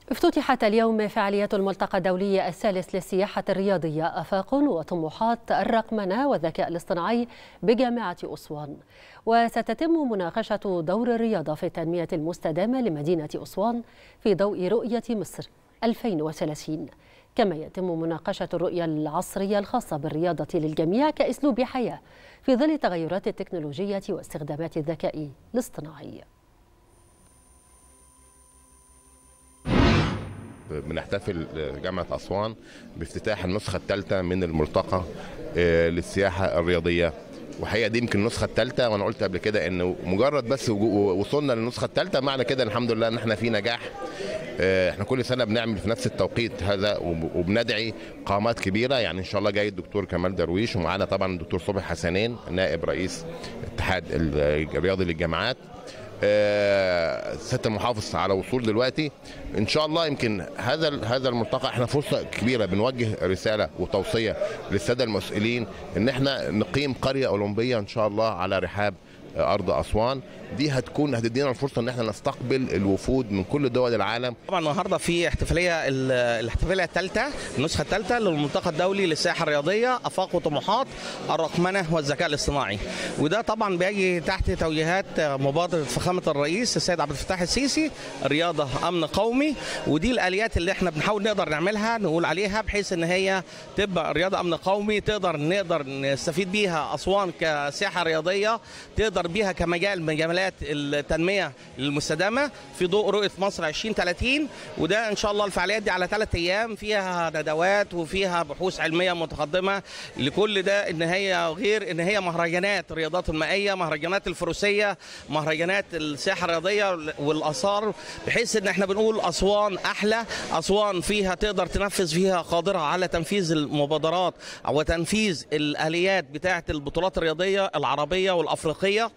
افتتحت اليوم فعاليات الملتقى الدولي الثالث للسياحة الرياضية أفاق وطموحات الرقمنة والذكاء الاصطناعي بجامعة أسوان وستتم مناقشة دور الرياضة في التنمية المستدامة لمدينة أسوان في ضوء رؤية مصر 2030 كما يتم مناقشة الرؤية العصرية الخاصة بالرياضة للجميع كأسلوب حياة في ظل تغيرات التكنولوجية واستخدامات الذكاء الاصطناعي بنحتفل جامعة أسوان بافتتاح النسخة الثالثة من الملتقى للسياحة الرياضية وحقيقة دي يمكن النسخة الثالثة وأنا قلت قبل كده إنه مجرد بس وصلنا للنسخة الثالثة معنى كده الحمد لله إن إحنا في نجاح احنا كل سنه بنعمل في نفس التوقيت هذا وبندعي قامات كبيره يعني ان شاء الله جاي الدكتور كمال درويش ومعانا طبعا الدكتور صبحي حسنين نائب رئيس الاتحاد الرياضي للجامعات سياده المحافظ على وصول دلوقتي ان شاء الله يمكن هذا هذا الملتقى احنا فرصه كبيره بنوجه رساله وتوصيه للساده المسؤولين ان احنا نقيم قريه اولمبيه ان شاء الله على رحاب ارض اسوان دي هتكون هتدينا الفرصه ان احنا نستقبل الوفود من كل دول العالم طبعا النهارده في احتفاليه الاحتفاليه الثالثه النسخه الثالثه للملتقى الدولي للسياحه الرياضيه افاق وطموحات الرقمنه والذكاء الاصطناعي وده طبعا بيجي تحت توجيهات مبادره فخامه الرئيس السيد عبد الفتاح السيسي الرياضه امن قومي ودي الاليات اللي احنا بنحاول نقدر نعملها نقول عليها بحيث ان هي تبقى رياضه امن قومي تقدر نقدر نستفيد بيها اسوان كسياحه رياضيه تقدر بيها كمجال من مجالات التنميه المستدامه في ضوء رؤيه مصر 2030 وده ان شاء الله الفعاليات دي على ثلاث ايام فيها ندوات وفيها بحوث علميه متقدمه لكل ده ان هي غير ان هي مهرجانات الرياضات المائيه مهرجانات الفروسيه مهرجانات السياحه الرياضيه والاثار بحيث ان احنا بنقول اسوان احلى اسوان فيها تقدر تنفذ فيها قادره على تنفيذ المبادرات وتنفيذ الاليات بتاعه البطولات الرياضيه العربيه والافريقيه